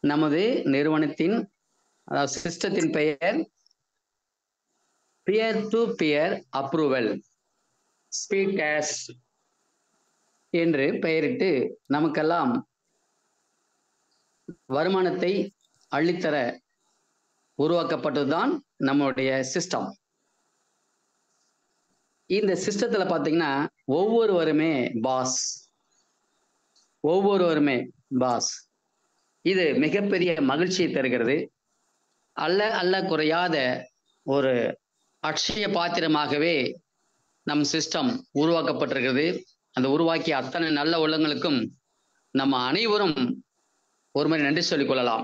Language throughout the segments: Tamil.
நமது நிறுவனத்தின் அதாவது சிஸ்டத்தின் பெயர் peer to peer approval speed cash என்று பெயரிட்டு நமக்கெல்லாம் வருமானத்தை அள்ளித்தர உருவாக்கப்பட்டதுதான் நம்மளுடைய சிஸ்டம் இந்த சிஸ்டத்துல பாத்தீங்கன்னா ஒவ்வொருவருமே பாஸ் ஒவ்வொருவருமே பாஸ் இது மிகப்பெரிய மகிழ்ச்சியை தருகிறது அல்ல அல்ல குறையாத ஒரு அட்சய பாத்திரமாகவே நம் சிஸ்டம் உருவாக்கப்பட்டிருக்கிறது அந்த உருவாக்கிய அத்தனை நல்ல உள்ளங்களுக்கும் நம்ம அனைவரும் ஒரு மாதிரி நன்றி சொல்லிக் கொள்ளலாம்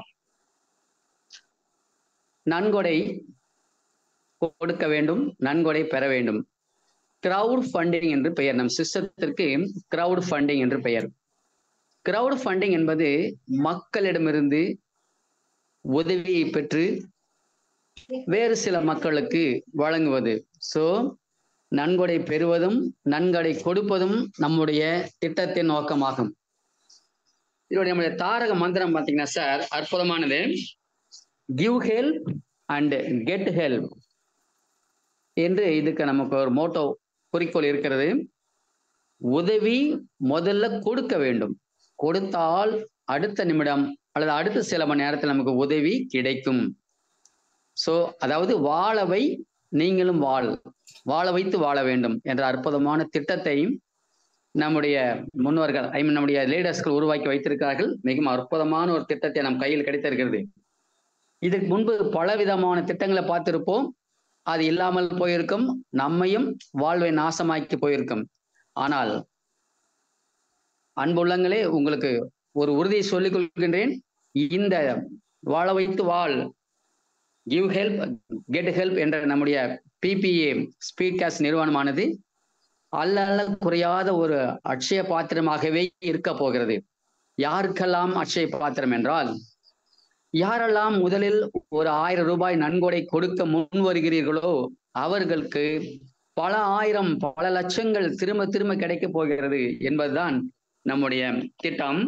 நன்கொடை கொடுக்க வேண்டும் நன்கொடை பெற வேண்டும் கிரவுட் ஃபண்டிங் என்று பெயர் நம் சிஸ்டத்திற்கு கிரவுட் ஃபண்டிங் என்று பெயர் கிரவுட் ஃபண்டிங் என்பது மக்களிடமிருந்து உதவியை பெற்று வேறு சில மக்களுக்கு வழங்குவது சோ நன்கொடை பெறுவதும் நன்கொடை கொடுப்பதும் நம்முடைய திட்டத்தின் நோக்கமாகும் இதோடைய நம்முடைய தாரக மந்திரம் பார்த்தீங்கன்னா சார் அற்புதமானது give help and get help என்று இதுக்கு நமக்கு ஒரு மோட்டோ குறிக்கோள் இருக்கிறது உதவி முதல்ல கொடுக்க வேண்டும் கொடுத்தால் அடுத்த நிமிடம் அல்லது அடுத்த சில மணி நேரத்தில் நமக்கு உதவி கிடைக்கும் சோ அதாவது வாழவை நீங்களும் வாழ் வாழ வைத்து வாழ வேண்டும் என்ற அற்புதமான திட்டத்தை நம்முடைய முன்னோர்கள் ஐ மீன் நம்முடைய லீடர்ஸ்கள் உருவாக்கி வைத்திருக்கிறார்கள் மிகவும் அற்புதமான ஒரு திட்டத்தை நம் கையில் கிடைத்திருக்கிறது இதுக்கு முன்பு பல விதமான திட்டங்களை பார்த்திருப்போம் அது இல்லாமல் போயிருக்கும் நம்மையும் வாழ்வை நாசமாக்கி போயிருக்கும் ஆனால் அன்புள்ளங்களே உங்களுக்கு ஒரு உறுதியை சொல்லிக் கொள்கின்றேன் இந்த வாழ வைத்து வாழ் கிவ் ஹெல்ப் கெட் ஹெல்ப் என்ற நம்முடைய பிபிஏ ஸ்பீட் கேஸ் நிறுவனமானது அல்ல அல்ல குறையாத ஒரு அட்சய பாத்திரமாகவே இருக்க போகிறது யாருக்கெல்லாம் அட்சய பாத்திரம் என்றால் யாரெல்லாம் முதலில் ஒரு ஆயிரம் ரூபாய் நன்கொடை கொடுக்க முன் வருகிறீர்களோ அவர்களுக்கு பல ஆயிரம் பல லட்சங்கள் திரும்ப திரும்ப கிடைக்க போகிறது என்பதுதான் நம்முடைய திட்டம்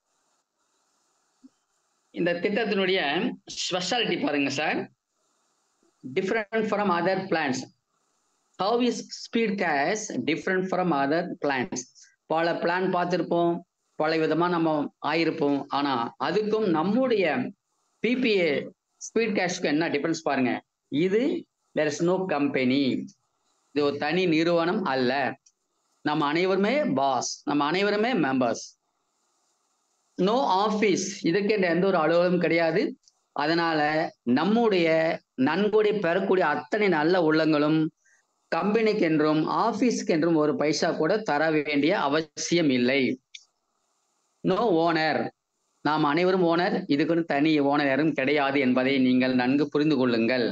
இந்த திட்டத்தினுடைய ஸ்பெஷாலிட்டி பாருங்க sir different from other plans how is speed cash different from other plans பல பிளான் பார்த்துருப்போம் பல விதமா நம்ம ஆயிருப்போம் ஆனா அதுக்கும் நம்முடைய பிபிஏ ஸ்பீட் கேஷ்க்கு என்ன டிஃபரன்ஸ் பாருங்க இது தேர் இஸ் நோ கம்பெனி இது ஒரு தனி நிறுவனம் அல்ல நம்ம அனைவருமே பாஸ் நம்ம அனைவருமே மெம்பர்ஸ் நோ ஆபீஸ் இதுக்கென்ற எந்த ஒரு அலுவலகம் கிடையாது அதனால நம்முடைய நன்கொடை பெறக்கூடிய அத்தனை நல்ல உள்ளங்களும் கம்பெனிக்கு என்றும் ஆபீஸ்க்கு என்றும் ஒரு பைசா கூட தர வேண்டிய அவசியம் இல்லை நோ ஓனர் நாம் அனைவரும் ஓனர் இதுக்குன்னு தனி ஓனர் யாரும் கிடையாது என்பதை நீங்கள் நன்கு புரிந்து கொள்ளுங்கள்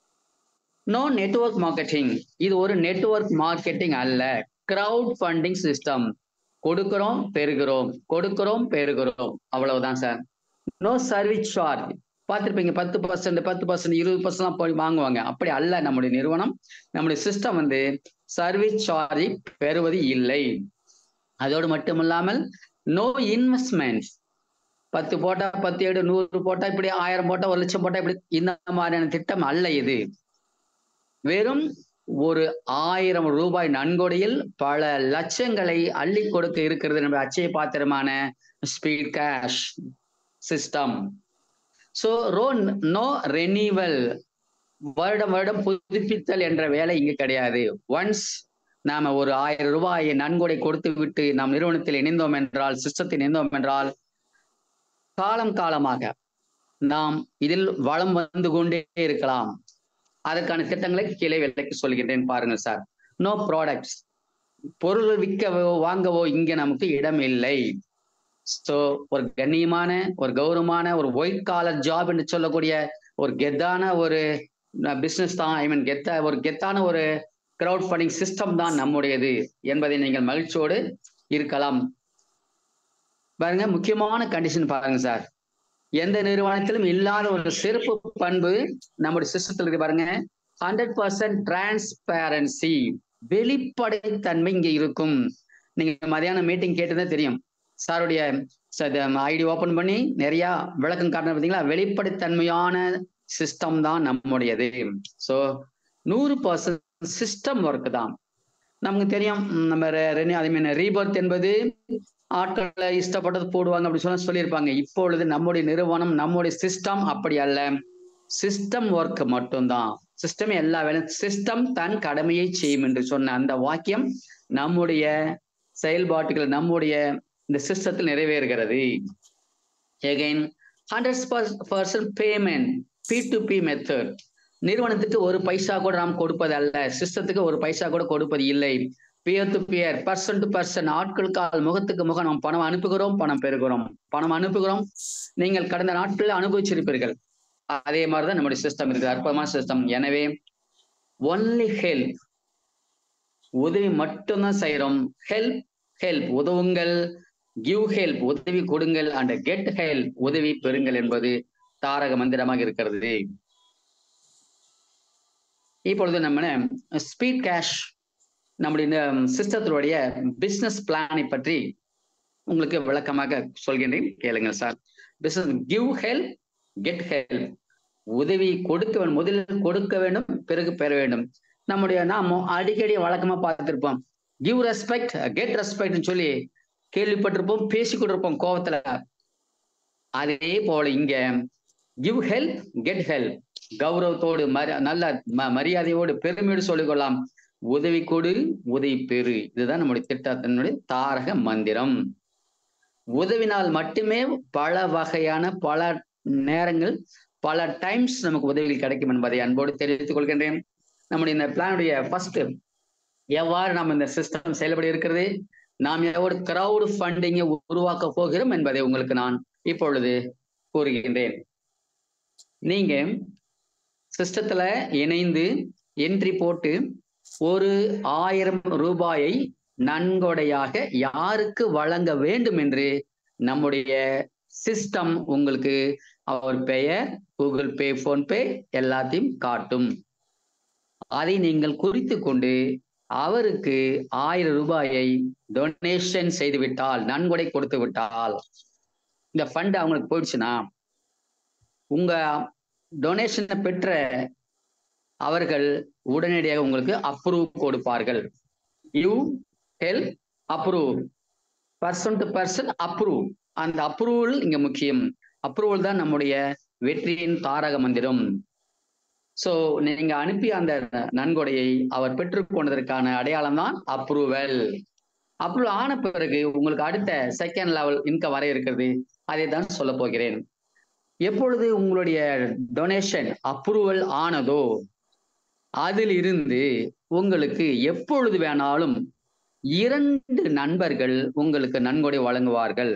நோ நெட்வொர்க் மார்க்கெட்டிங் இது ஒரு நெட்வொர்க் மார்க்கெட்டிங் அல்ல கிரவுட் ஃபண்டிங் சிஸ்டம் கொடுக்கிறோம் பெறுகிறோம் கொடுக்கிறோம் பெறுகிறோம் அவ்வளவுதான் சார் நோ சர்வீஸ் சார்ஜ் பார்த்துருப்பீங்க பத்து பர்சன்ட் பத்து பர்சன்ட் இருபது பர்சன்ட் போய் வாங்குவாங்க அப்படி அல்ல நம்முடைய நிறுவனம் நம்முடைய சிஸ்டம் வந்து சர்வீஸ் சார்ஜை பெறுவது இல்லை அதோடு மட்டுமில்லாமல் நோ இன்வெஸ்ட்மெண்ட்ஸ் பத்து போட்டா பத்து ஏடு நூறு போட்டா இப்படி ஆயிரம் போட்டா ஒரு லட்சம் போட்டா இப்படி இந்த மாதிரியான திட்டம் அல்ல இது வெறும் ஒரு ஆயிரம் ரூபாய் நன்கொடையில் பல லட்சங்களை அள்ளி கொடுக்க இருக்கிறது நம்ம அச்சய பாத்திரமான ஸ்பீட் கேஷ் சிஸ்டம் ஸோ ரோ நோ ரெனிவல் வருடம் வருடம் புதுப்பித்தல் என்ற வேலை இங்கு கிடையாது ஒன்ஸ் நாம ஒரு ஆயிரம் ரூபாய் நன்கொடை கொடுத்து விட்டு நாம் நிறுவனத்தில் இணைந்தோம் என்றால் சிஸ்டத்தில் இணைந்தோம் என்றால் காலம் காலமாக நாம் இதில் வளம் வந்து கொண்டே இருக்கலாம் அதற்கான திட்டங்களை கீழே விலைக்கு சொல்கின்றேன் பாருங்க சார் நோ ப்ராடக்ட்ஸ் பொருள் விற்கவோ வாங்கவோ இங்க நமக்கு இடம் இல்லை ஸோ ஒரு கண்ணியமான ஒரு கௌரவமான ஒரு ஒயிட் காலர் ஜாப் என்று சொல்லக்கூடிய ஒரு கெத்தான ஒரு பிசினஸ் தான் ஐ மீன் கெத்த ஒரு கெத்தான ஒரு கிரவுட் ஃபண்டிங் சிஸ்டம் தான் நம்முடையது என்பதை நீங்கள் மகிழ்ச்சியோடு இருக்கலாம் பாருங்க முக்கியமான கண்டிஷன் பாருங்க சார் எந்த நிறுவனத்திலும் இல்லாத ஒரு சிறப்பு பண்பு நம்முடைய சிஸ்டத்தில் இருக்கு பாருங்க ஹண்ட்ரட் பர்சன்ட் டிரான்ஸ்பேரன்சி வெளிப்படைத்தன்மை இங்க இருக்கும் நீங்க மதியானம் மீட்டிங் கேட்டதே தெரியும் சாருடைய ஐடி ஓபன் பண்ணி நிறைய விளக்கம் காட்டணும் பார்த்தீங்களா வெளிப்படைத்தன்மையான சிஸ்டம் தான் நம்முடையது ஸோ நூறு பர்சன்ட் சிஸ்டம் ஒர்க் தான் நமக்கு தெரியும் ம், நம்ம ரெனி அதே மீன் ரீபர்த் என்பது ஆட்களை இஷ்டப்பட்டது போடுவாங்க அப்படி சொல்ல சொல்லியிருப்பாங்க இப்பொழுது நம்முடைய நிறுவனம் நம்முடைய சிஸ்டம் அப்படி அல்ல சிஸ்டம் ஒர்க் மட்டும்தான் சிஸ்டம் எல்லா வேலையும் சிஸ்டம் தன் கடமையை செய்யும் என்று சொன்ன அந்த வாக்கியம் நம்முடைய செயல்பாட்டுகள் நம்முடைய இந்த சிஸ்டத்தில் நிறைவேறுகிறது again hundred percent payment B to B method நிறுவனத்துக்கு ஒரு பைசா கூட நாம் கொடுப்பது அல்ல சிஸ்டத்துக்கு ஒரு பைசா கூட கொடுப்பது இல்லை peer to peer person to person ஆட்களுக்கால் முகத்துக்கு முகம் நாம் பணம் அனுப்புகிறோம் பணம் பெறுகிறோம் பணம் அனுப்புகிறோம் நீங்கள் கடந்த நாட்களில் அனுபவிச்சிருப்பீர்கள் அதே மாதிரிதான் நம்முடைய சிஸ்டம் இருக்குது அற்புதமான சிஸ்டம் எனவே ஒன்லி ஹெல்ப் உதவி மட்டும்தான் செய்யறோம் ஹெல்ப் ஹெல்ப் உதவுங்கள் கிவ் ஹெல்ப் உதவி கொடுங்கள் அண்ட் கெட் ஹெல்ப் உதவி பெறுங்கள் என்பது தாரக மந்திரமாக இருக்கிறது இப்பொழுது நம்ம ஸ்பீட் கேஷ் நம்முடைய இந்த சிஸ்டத்தினுடைய பிசினஸ் பிளானை பற்றி உங்களுக்கு விளக்கமாக சொல்கின்றேன் கேளுங்கள் sir business give help get help உதவி கொடுக்க வேண்டும் முதலில் கொடுக்க வேண்டும் பிறகு பெற வேண்டும் நம்முடைய நாம அடிக்கடி வழக்கமா பார்த்திருப்போம் கிவ் ரெஸ்பெக்ட் கெட் ரெஸ்பெக்ட்னு சொல்லி கேள்விப்பட்டிருப்போம் பேசிக்கிட்டு இருப்போம் கோவத்துல அதே போல இங்க கிவ் ஹெல்ப் கெட் ஹெல்ப் கௌரவத்தோடு மரி நல்ல ம- மரியாதையோடு பெருமையோடு சொல்லிக்கொள்ளலாம் உதவி கொடு உதவி பெறு இதுதான் நம்முடைய திட்டத்தினுடைய தாரக மந்திரம் உதவினால் மட்டுமே பல வகையான பல நேரங்கள் பல டைம்ஸ் நமக்கு உதவிகள் கிடைக்கும் என்பதை அன்போடு தெரிவித்துக் கொள்கின்றேன் நம்முடைய இந்த பிளானுடைய ஃபர்ஸ்ட் எவ்வாறு நாம் இந்த சிஸ்டம் செயல்பட இருக்கிறது நாம் எவ்வளவு கிரவுட் ஃபண்டிங்கை உருவாக்க போகிறோம் என்பதை உங்களுக்கு நான் இப்பொழுது கூறுகின்றேன் நீங்க சிஸ்டத்துல இணைந்து என்ட்ரி போட்டு ஒரு ஆயிரம் ரூபாயை நன்கொடையாக யாருக்கு வழங்க வேண்டும் என்று நம்முடைய சிஸ்டம் உங்களுக்கு அவர் பெயர் கூகுள் பே போன்பே எல்லாத்தையும் காட்டும் அதை நீங்கள் குறித்து கொண்டு அவருக்கு ஆயிரம் ரூபாயை டொனேஷன் செய்து விட்டால் நன்கொடை கொடுத்து விட்டால் இந்த ஃபண்ட் அவங்களுக்கு போயிடுச்சுன்னா உங்க டொனேஷனை பெற்ற அவர்கள் உடனடியாக உங்களுக்கு அப்ரூவ் கொடுப்பார்கள் you help approve person to person approve அந்த அப்ரூவல் இங்க முக்கியம் அப்ரூவல் தான் நம்முடைய வெற்றியின் தாரக மந்திரம் சோ நீங்க அனுப்பிய அந்த நன்கொடையை அவர் பெற்றுக்கொண்டதற்கான அடையாளம் தான் அப்ரூவல் அப்ரூவல் ஆன பிறகு உங்களுக்கு அடுத்த செகண்ட் லெவல் இன்கம் வர இருக்கிறது அதை தான் சொல்ல போகிறேன் எப்பொழுது உங்களுடைய டொனேஷன் அப்ரூவல் ஆனதோ அதில் இருந்து உங்களுக்கு எப்பொழுது வேணாலும் இரண்டு நண்பர்கள் உங்களுக்கு நன்கொடை வழங்குவார்கள்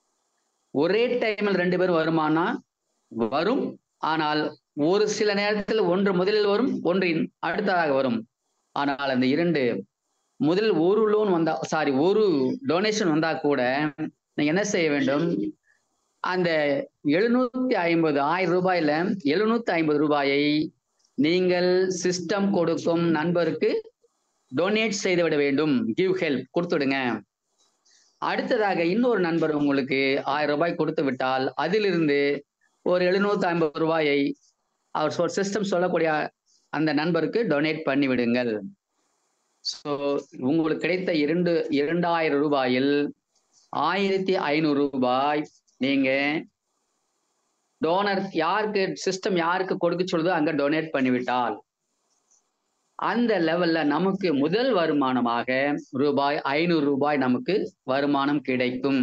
ஒரே டைமில் ரெண்டு பேரும் வருமானா வரும் ஆனால் ஒரு சில நேரத்தில் ஒன்று முதலில் வரும் ஒன்றின் அடுத்ததாக வரும் ஆனால் அந்த இரண்டு முதலில் ஒரு லோன் வந்தா சாரி ஒரு டொனேஷன் வந்தா கூட நீங்க என்ன செய்ய வேண்டும் அந்த எழுநூத்தி ஐம்பது ஆயிரம் ரூபாயில எழுநூத்தி ஐம்பது ரூபாயை நீங்கள் சிஸ்டம் கொடுக்கும் நண்பருக்கு டொனேட் செய்து விட வேண்டும் கிவ் ஹெல்ப் கொடுத்துடுங்க அடுத்ததாக இன்னொரு நண்பர் உங்களுக்கு ஆயிரம் ரூபாய் கொடுத்து விட்டால் அதிலிருந்து ஒரு எழுநூத்தி ஐம்பது ரூபாயை அவர் சொல் சிஸ்டம் சொல்லக்கூடிய அந்த நண்பருக்கு டொனேட் பண்ணி விடுங்கள் ஸோ உங்களுக்கு கிடைத்த இரண்டு இரண்டாயிரம் ரூபாயில் ஆயிரத்தி ஐநூறு ரூபாய் நீங்க டோனர் யாருக்கு சிஸ்டம் யாருக்கு கொடுக்க சொல்லுதோ அங்க டொனேட் பண்ணிவிட்டால் அந்த லெவல்ல நமக்கு முதல் வருமானமாக ரூபாய் ஐநூறு ரூபாய் நமக்கு வருமானம் கிடைக்கும்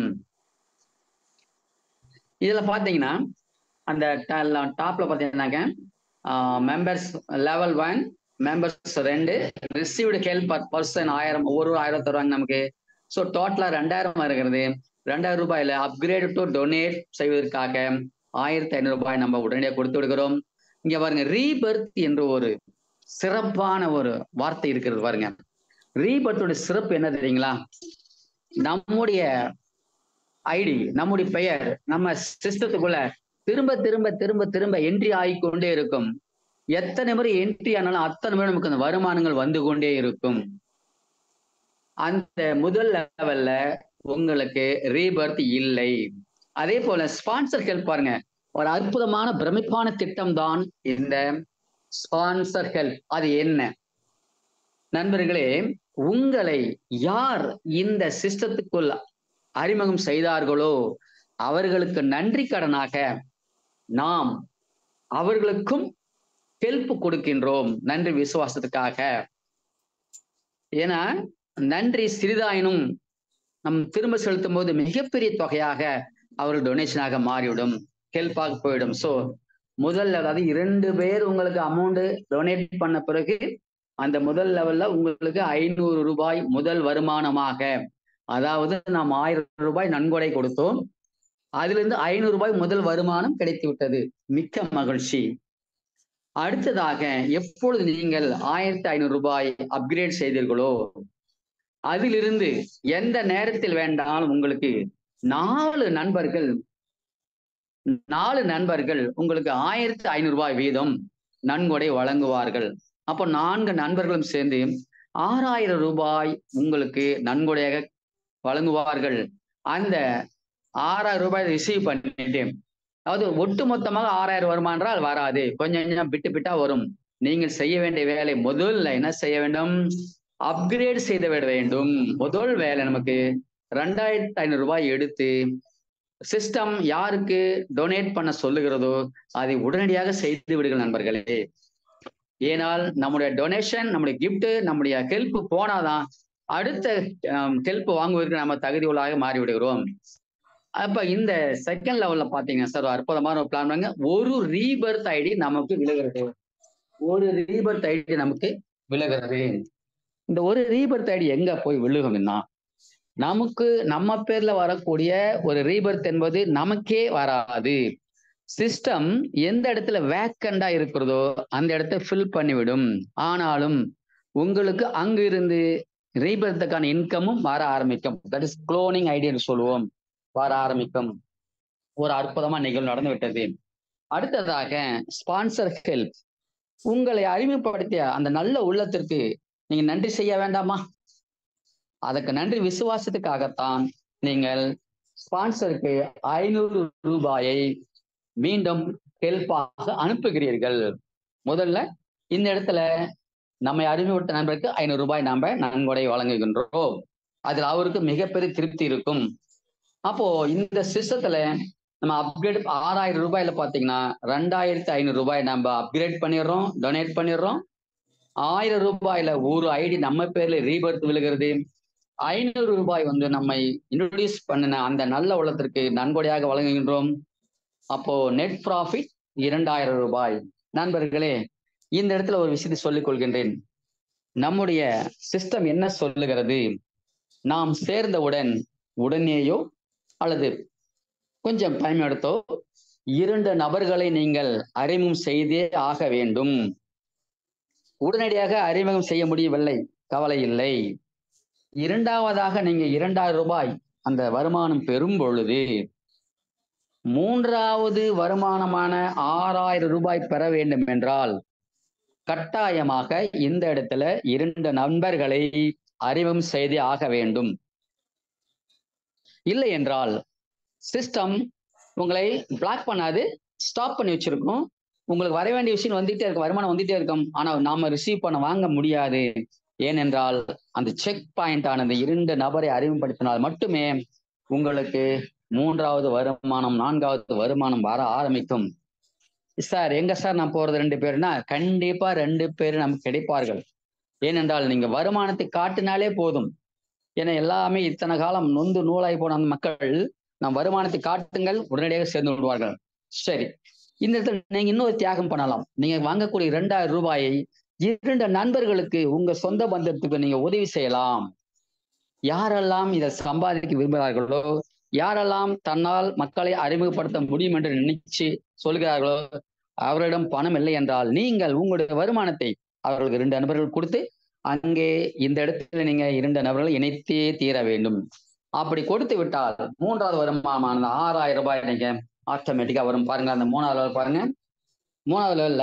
இதுல பாத்தீங்கன்னா அந்த டாப்ல பாத்தீங்கன்னாக்க மெம்பர்ஸ் லெவல் ஒன் மெம்பர்ஸ் ரெண்டு ரிசீவ்டு ஹெல்ப் பர் பர்சன் ஆயிரம் ஒரு ஆயிரம் தருவாங்க நமக்கு ஸோ டோட்டலா ரெண்டாயிரம் வருகிறது ரெண்டாயிரம் ரூபாயில அப்கிரேட் டு டொனேட் செய்வதற்காக ஆயிரத்தி ஐநூறு ரூபாய் நம்ம உடனடியாக கொடுத்து விடுகிறோம் இங்க பாருங்க ரீபர்த் என்று ஒரு சிறப்பான ஒரு வார்த்தை இருக்கிறது பாருங்க ரீபர்த்தோட சிறப்பு என்ன தெரியுங்களா நம்முடைய ஐடி நம்முடைய பெயர் நம்ம சிஸ்டத்துக்குள்ள திரும்ப திரும்ப திரும்ப திரும்ப என்ட்ரி ஆகிக்கொண்டே இருக்கும் எத்தனை முறை என்ட்ரி ஆனாலும் அத்தனை முறை நமக்கு அந்த வருமானங்கள் வந்து கொண்டே இருக்கும் அந்த முதல் லெவல்ல உங்களுக்கு ரீபர்த் இல்லை அதே போல ஸ்பான்சர் ஹெல்ப் பாருங்க ஒரு அற்புதமான பிரமிப்பான திட்டம் தான் இந்த ஸ்பான்சர் ஹெல்ப் அது என்ன நண்பர்களே உங்களை யார் இந்த சிஸ்டத்துக்குள் அறிமுகம் செய்தார்களோ அவர்களுக்கு நன்றி கடனாக நாம் அவர்களுக்கும் ஹெல்ப் கொடுக்கின்றோம் நன்றி விசுவாசத்துக்காக ஏன்னா நன்றி சிறிதாயினும் நம் திரும்ப செலுத்தும் போது மிகப்பெரிய தொகையாக அவர்கள் டொனேஷனாக மாறிவிடும் ஹெல்ப்பாக போயிடும் ஸோ முதல் அதாவது இரண்டு பேர் உங்களுக்கு அமௌண்ட் டொனேட் பண்ண பிறகு அந்த முதல் லெவல்ல உங்களுக்கு ஐநூறு ரூபாய் முதல் வருமானமாக அதாவது நாம் ஆயிரம் ரூபாய் நன்கொடை கொடுத்தோம் அதுல இருந்து ஐநூறு ரூபாய் முதல் வருமானம் கிடைத்து விட்டது மிக்க மகிழ்ச்சி அடுத்ததாக எப்பொழுது நீங்கள் ஆயிரத்தி ஐநூறு ரூபாய் அப்கிரேட் செய்தீர்களோ அதிலிருந்து எந்த நேரத்தில் வேண்டாலும் உங்களுக்கு நாலு நண்பர்கள் நாலு நண்பர்கள் உங்களுக்கு ஆயிரத்தி ஐநூறு ரூபாய் வீதம் நன்கொடை வழங்குவார்கள் அப்போ நான்கு நண்பர்களும் சேர்ந்து ஆறாயிரம் ரூபாய் உங்களுக்கு நன்கொடையாக வழங்குவார்கள் அந்த ஆறாயிரம் ரூபாய் ரிசீவ் பண்ணிட்டு அதாவது ஒட்டு மொத்தமாக ஆறாயிரம் வருமா என்றால் வராது கொஞ்சம் கொஞ்சம் விட்டு விட்டா வரும் நீங்கள் செய்ய வேண்டிய வேலை முதல்ல என்ன செய்ய வேண்டும் அப்கிரேட் செய்து விட வேண்டும் முதல் வேலை நமக்கு ரெண்டாயிரத்தி ஐநூறு ரூபாய் எடுத்து சிஸ்டம் யாருக்கு டொனேட் பண்ண சொல்லுகிறதோ அதை உடனடியாக செய்து விடுங்கள் நண்பர்களே ஏனால் நம்முடைய டொனேஷன் நம்முடைய கிஃப்ட் நம்முடைய ஹெல்ப் போனாதான் அடுத்த ஹெல்ப் வாங்குவதற்கு நம்ம தகுதி உள்ளாக மாறி விடுகிறோம் அப்ப இந்த செகண்ட் லெவல்ல பாத்தீங்கன்னா சார் அற்புதமான ஒரு பிளான் பண்ணுங்க ஒரு ரீபர்த் ஐடி நமக்கு விழுகிறது ஒரு ரீபர்த் ஐடி நமக்கு விழுகிறது இந்த ஒரு ரீபர்த் ஐடி எங்க போய் விழுகும்னா நமக்கு நம்ம பேர்ல வரக்கூடிய ஒரு ரீபர்த் என்பது நமக்கே வராது சிஸ்டம் எந்த இடத்துல வேக்கண்டா இருக்கிறதோ அந்த இடத்த ஃபில் பண்ணிவிடும் ஆனாலும் உங்களுக்கு அங்க இருந்து ரீபர்த்துக்கான இன்கமும் வர ஆரம்பிக்கும் தட் இஸ் குளோனிங் ஐடியான்னு சொல்லுவோம் வர ஆரம்பிக்கும் ஒரு அற்புதமா நிகழ்வு நடந்து விட்டது அடுத்ததாக ஸ்பான்சர் ஹெல்ப் உங்களை அறிமுகப்படுத்திய அந்த நல்ல உள்ளத்திற்கு நீங்க நன்றி செய்ய வேண்டாமா அதுக்கு நன்றி விசுவாசத்துக்காகத்தான் நீங்கள் ஸ்பான்சருக்கு ஐநூறு ரூபாயை மீண்டும் ஹெல்ப்பாக அனுப்புகிறீர்கள் முதல்ல இந்த இடத்துல நம்மை அறிமுகப்படுத்த நண்பருக்கு ஐநூறு ரூபாய் நாம நன்கொடை வழங்குகின்றோம் அதில் அவருக்கு மிகப்பெரிய திருப்தி இருக்கும் அப்போ இந்த சிஸ்டத்துல நம்ம அப்கிரேட் ஆறாயிரம் ரூபாயில பாத்தீங்கன்னா ரெண்டாயிரத்தி ஐநூறு ரூபாய் நம்ம அப்கிரேட் பண்ணிடுறோம் டொனேட் பண்ணிடுறோம் ஆயிரம் ரூபாயில ஒரு ஐடி நம்ம பேர்ல ரீபர்த் விழுகிறது ஐநூறு ரூபாய் வந்து நம்மை இன்ட்ரோடியூஸ் பண்ணின அந்த நல்ல உள்ளத்திற்கு நன்கொடையாக வழங்குகின்றோம் அப்போ நெட் ப்ராஃபிட் இரண்டாயிரம் ரூபாய் நண்பர்களே இந்த இடத்துல ஒரு விஷயத்தை சொல்லிக் கொள்கின்றேன் நம்முடைய சிஸ்டம் என்ன சொல்லுகிறது நாம் சேர்ந்தவுடன் உடனேயோ அல்லது கொஞ்சம் டைம் எடுத்தோ இரண்டு நபர்களை நீங்கள் அறிமுகம் செய்தே ஆக வேண்டும் உடனடியாக அறிமுகம் செய்ய முடியவில்லை கவலை இல்லை இரண்டாவதாக நீங்க இரண்டாயிரம் ரூபாய் அந்த வருமானம் பெறும் பொழுது மூன்றாவது வருமானமான ஆறாயிரம் ரூபாய் பெற வேண்டும் என்றால் கட்டாயமாக இந்த இடத்துல இரண்டு நண்பர்களை அறிமுகம் செய்தே ஆக வேண்டும் இல்லை என்றால் சிஸ்டம் உங்களை பிளாக் பண்ணாது ஸ்டாப் பண்ணி வச்சிருக்கும் உங்களுக்கு வர வேண்டிய விஷயம் வந்துட்டே இருக்கும் வருமானம் வந்துட்டே இருக்கும் ஆனா நாம ரிசீவ் பண்ண வாங்க முடியாது ஏனென்றால் அந்த செக் பாயிண்ட் ஆனது இரண்டு நபரை அறிமுகப்படுத்தினால் மட்டுமே உங்களுக்கு மூன்றாவது வருமானம் நான்காவது வருமானம் வர ஆரம்பிக்கும் சார் எங்க சார் நான் போறது ரெண்டு பேருனா கண்டிப்பா ரெண்டு பேர் நமக்கு கிடைப்பார்கள் ஏனென்றால் நீங்க வருமானத்தை காட்டினாலே போதும் ஏன்னா எல்லாமே இத்தனை காலம் நொந்து நூலாய் போன அந்த மக்கள் நம் வருமானத்தை காட்டுங்கள் உடனடியாக சேர்ந்து விடுவார்கள் சரி இந்த இடத்துல நீங்க இன்னொரு தியாகம் பண்ணலாம் நீங்க வாங்கக்கூடிய இரண்டாயிரம் ரூபாயை இரண்டு நண்பர்களுக்கு உங்க சொந்த பந்தத்துக்கு நீங்க உதவி செய்யலாம் யாரெல்லாம் இதை சம்பாதிக்க விரும்புகிறார்களோ யாரெல்லாம் தன்னால் மக்களை அறிமுகப்படுத்த முடியும் என்று நினைச்சு சொல்கிறார்களோ அவரிடம் பணம் இல்லை என்றால் நீங்கள் உங்களுடைய வருமானத்தை அவர்களுக்கு இரண்டு நபர்கள் கொடுத்து அங்கே இந்த இடத்துல நீங்க இரண்டு நபர்களை இணைத்தே தீர வேண்டும் அப்படி கொடுத்து விட்டால் மூன்றாவது வருமானமான ஆறாயிரம் ரூபாய் நீங்க ஆட்டோமேட்டிக்கா வரும் பாருங்க அந்த மூணாவது level பாருங்க மூணாவது லெவல்ல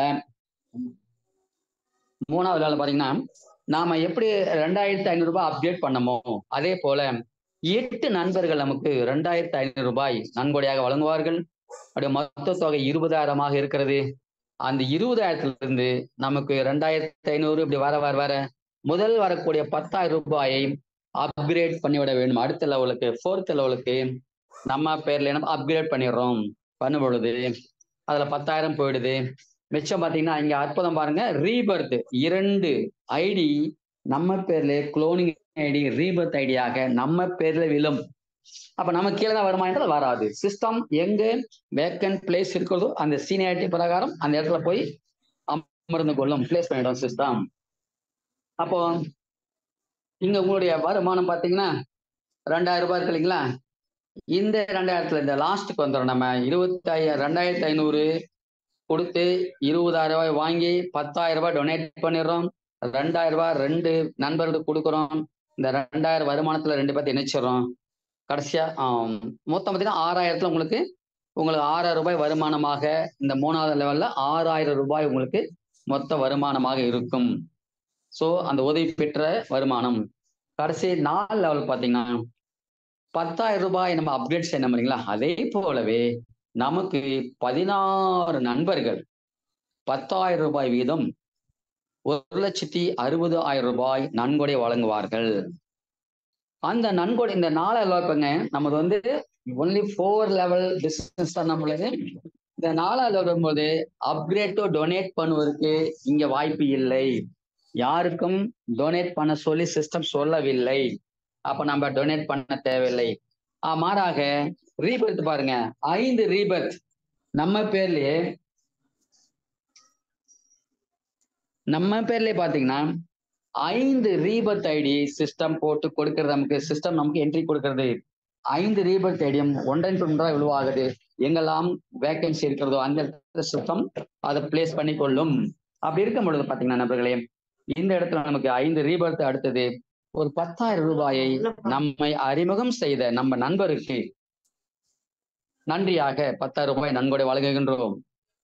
மூணாவது லெவலில் பாத்தீங்கன்னா நாம எப்படி ரெண்டாயிரத்தி ஐநூறு ரூபாய் அப்டேட் பண்ணமோ அதே போல எட்டு நண்பர்கள் நமக்கு ரெண்டாயிரத்தி ஐநூறு ரூபாய் நன்கொடையாக வழங்குவார்கள் அப்படியே மொத்த தொகை இருபதாயிரமாக இருக்கிறது அந்த இருபதாயிரத்துல இருந்து நமக்கு ரெண்டாயிரத்தி ஐநூறு இப்படி வர வர வர முதல் வரக்கூடிய பத்தாயிரம் ரூபாயை அப்கிரேட் பண்ணிவிட வேண்டும் அடுத்த லெவலுக்கு ஃபோர்த் லெவலுக்கு நம்ம பேர்ல நம்ம அப்கிரேட் பண்ணிடுறோம் பண்ணும் பொழுது அதுல பத்தாயிரம் போயிடுது மிச்சம் பாத்தீங்கன்னா இங்க அற்புதம் பாருங்க ரீபர்த் இரண்டு ஐடி நம்ம பேர்ல குளோனிங் ஐடி ரீபர்த் ஐடியாக நம்ம பேர்ல விழும் அப்ப நம்ம கீழே தான் வருமா என்றால் வராது சிஸ்டம் எங்க வேக்கன்ட் பிளேஸ் இருக்கிறதோ அந்த சீனியாரிட்டி பிரகாரம் அந்த இடத்துல போய் அமர்ந்து கொள்ளும் பிளேஸ் பண்ணிடும் சிஸ்டம் அப்போ இங்க உங்களுடைய வருமானம் பாத்தீங்கன்னா ரெண்டாயிரம் ரூபாய் இருக்கு இல்லைங்களா இந்த ரெண்டாயிரத்துல இந்த லாஸ்ட்டுக்கு வந்துடும் நம்ம இருபத்தி ஐயாயிரம் ரெண்டாயிரத்தி ஐநூறு கொடுத்து இருபதாயிரம் ரூபாய் வாங்கி பத்தாயிரம் ரூபாய் டொனேட் பண்ணிடுறோம் ரெண்டாயிரம் ரூபாய் ரெண்டு நண்பர்களுக்கு கொடுக்குறோம் இந்த ரெண்டாயிரம் வருமானத்துல ரெண்டு பேர்த்து இணைச்சிடுறோம் கடைசியா ஆம், மொத்தம் பார்த்தீங்கன்னா ஆறாயிரத்துல உங்களுக்கு உங்களுக்கு ஆறாயிரம் ரூபாய் வருமானமாக இந்த மூணாவது லெவல்ல ஆறாயிரம் ரூபாய் உங்களுக்கு மொத்த வருமானமாக இருக்கும் ஸோ அந்த உதவி பெற்ற வருமானம் கடைசி நாலு லெவல் பார்த்தீங்கன்னா பத்தாயிரம் ரூபாய் நம்ம அப்கிரேட் செய்யணும் இல்லைங்களா அதே போலவே நமக்கு பதினாறு நண்பர்கள் பத்தாயிரம் ரூபாய் வீதம் ஒரு லட்சத்தி அறுபது ஆயிரம் ரூபாய் நன்கொடை வழங்குவார்கள் அந்த நன்கொடை இந்த நாலாயிரம் ரூபாய் பாருங்க நமது வந்து ஒன்லி ஃபோர் லெவல் பிசினஸ் தான் நம்மளுக்கு இந்த நாலாவது வரும்போது அப்கிரேட் டு டொனேட் பண்ணுவதற்கு இங்க வாய்ப்பு இல்லை யாருக்கும் டொனேட் பண்ண சொல்லி சிஸ்டம் சொல்லவில்லை அப்ப நம்ம டொனேட் பண்ண தேவையில்லை ஆ, மாறாக ரீபர்த் பாருங்க ஐந்து ரீபர்த் நம்ம பேர்லயே நம்ம பேர்லயே பாத்தீங்கன்னா ஐந்து ரீபர்த் ஐடி சிஸ்டம் போட்டு கொடுக்கறது நமக்கு சிஸ்டம் நமக்கு என்ட்ரி கொடுக்கறது ஐந்து ரீபர்த் ஐடியும் ஒன்றன் ஒன்றாக விழுவாகுது எங்கெல்லாம் வேகன்சி இருக்கிறதோ அந்த சிஸ்டம் அதை பிளேஸ் பண்ணி கொள்ளும் அப்படி இருக்கும் பொழுது பாத்தீங்கன்னா நண்பர்களே இந்த இடத்துல நமக்கு ஐந்து ரீபர்த் அடுத்தது ஒரு பத்தாயிரம் ரூபாயை நம்மை அறிமுகம் செய்த நம்ம நண்பருக்கு நன்றியாக பத்தாயிரம் ரூபாய் நன்கொடை வழங்குகின்றோம்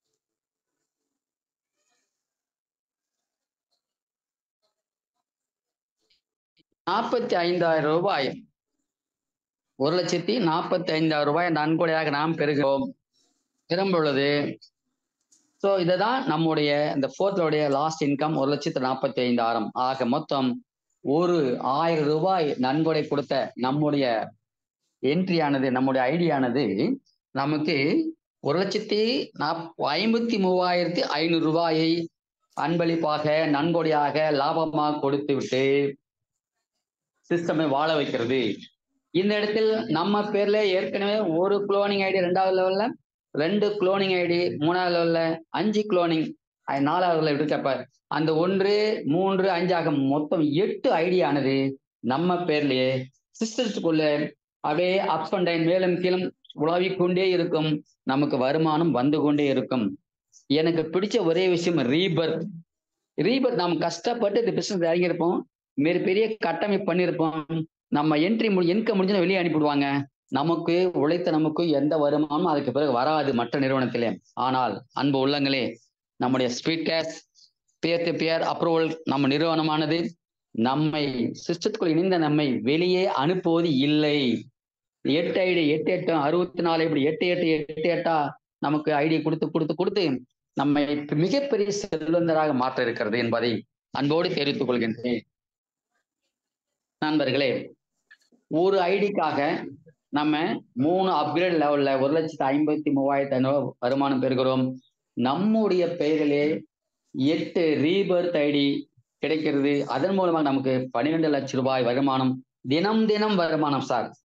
நாற்பத்தி ஐந்தாயிரம் ரூபாய் ஒரு லட்சத்தி நாற்பத்தி ஐந்தாயிரம் ரூபாய் நன்கொடையாக நாம் பெறுகிறோம் பெறும் பொழுது ஸோ இதுதான் நம்முடைய இந்த ஃபோர்த்தோடைய லாஸ்ட் இன்கம் ஒரு லட்சத்து நாற்பத்தி ஐந்தாயிரம் ஆக மொத்தம் ஒரு ஆயிரம் ரூபாய் நன்கொடை கொடுத்த நம்முடைய என்ட்ரியானது நம்முடைய ஐடியானது நமக்கு ஒரு லட்சத்தி நாப் ஐம்பத்தி மூவாயிரத்தி ஐநூறு ரூபாயை அன்பளிப்பாக நன்கொடையாக லாபமாக கொடுத்து விட்டு சிஸ்டமை வாழ வைக்கிறது இந்த இடத்தில் நம்ம பேர்ல ஏற்கனவே ஒரு குளோனிங் ஐடி ரெண்டாவது லெவல்ல ரெண்டு குளோனிங் ஐடி மூணாவது லெவல்ல அஞ்சு குளோனிங் நாலாவது லெவல் எடுக்கப்ப அந்த ஒன்று மூன்று அஞ்சு ஆக மொத்தம் எட்டு ஐடியானது நம்ம பேர்லயே சிஸ்டத்துக்குள்ள அப்படியே அப் அண்ட் டவுன் மேலும் கீழும் உலாவிக் கொண்டே இருக்கும் நமக்கு வருமானம் வந்து கொண்டே இருக்கும் எனக்கு பிடிச்ச ஒரே விஷயம் ரீபர்த் ரீபர்த் நாம் கஷ்டப்பட்டு இந்த பிசினஸ் இறங்கியிருப்போம் மிக பெரிய கட்டமைப்பு பண்ணியிருப்போம் நம்ம என்ட்ரி முடி இன்கம் முடிஞ்சு வெளியே அனுப்பிடுவாங்க நமக்கு உழைத்த நமக்கு எந்த வருமானமும் அதுக்கு பிறகு வராது மற்ற நிறுவனத்திலே ஆனால் அன்பு உள்ளங்களே நம்முடைய speed cash peer to peer approval நம்ம நிறுவனமானது நம்மை சிஸ்டத்துக்குள் இணைந்த நம்மை வெளியே அனுப்புவது இல்லை எட்டு ஐடி எட்டு எட்டு அறுபத்தி நாலு இப்படி எட்டு எட்டு எட்டு எட்டா நமக்கு ஐடி கொடுத்து கொடுத்து கொடுத்து நம்மை மிகப்பெரிய செல்வந்தராக மாற்ற இருக்கிறது என்பதை அன்போடு தெரிவித்துக் கொள்கின்றேன் நண்பர்களே ஒரு ஐடிக்காக நம்ம மூணு அப்கிரேட் லெவல்ல ஒரு லட்சத்தி ஐம்பத்தி மூவாயிரத்தி ஐநூறு வருமானம் பெறுகிறோம் நம்முடைய பெயரிலே எட்டு ரீபர்த் ஐடி கிடைக்கிறது அதன் மூலமாக நமக்கு பன்னிரெண்டு லட்சம் ரூபாய் வருமானம் தினம் தினம் வருமானம் சார்